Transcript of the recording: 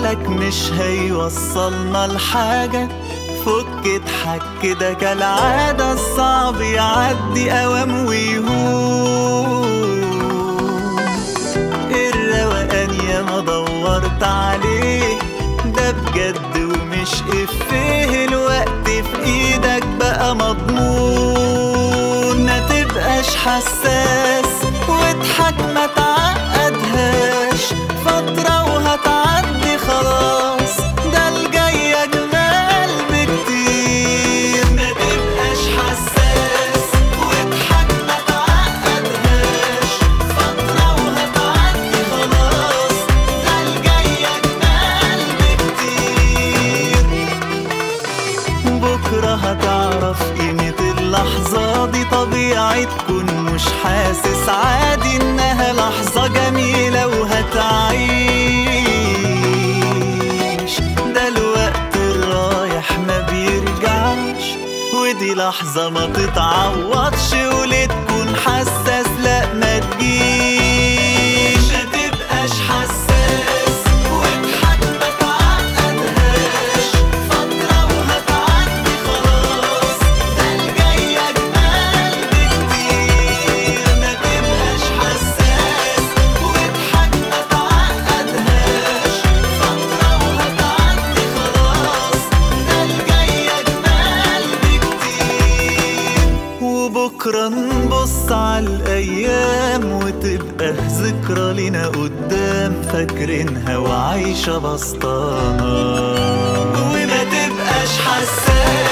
لك مش هيوصلنا لحاجة فك اضحك كده كالعادة الصعب يعدي أوام ويهون الروقان يا ما دورت عليه ده بجد ومش افيه الوقت في ايدك بقى مضمون ما تبقاش حساس واضحك ما تعقدهاش فترة وهتعدي خلاص ده الجاي اجمل بكتير ما تبقاش حساس واضحك ما تعقدهاش فترة وهتعدي خلاص ده الجاي اجمل بكتير بكرة هتعرف قيمة اللحظة دي طبيعي تكون مش حاسس عادي انها لحظة جميلة وهتعيش ده الوقت الرايح ما بيرجعش ودي لحظة ما تتعوضش وليه تكون حساس لا ما تجيش ما تبقاش حساس واضحك ما تعقدهاش فترة وهتعدي خلاص ده الجاي أجمل بكتير ما تبقاش حساس واضحك ما تعقدهاش فترة وهتعدي خلاص ده الجاي أجمل بكتير وبكرة نبص على الأيام وتبقى ذكرى لنا قدام فاكرينها وعايشة بسطانة وما تبقاش حساس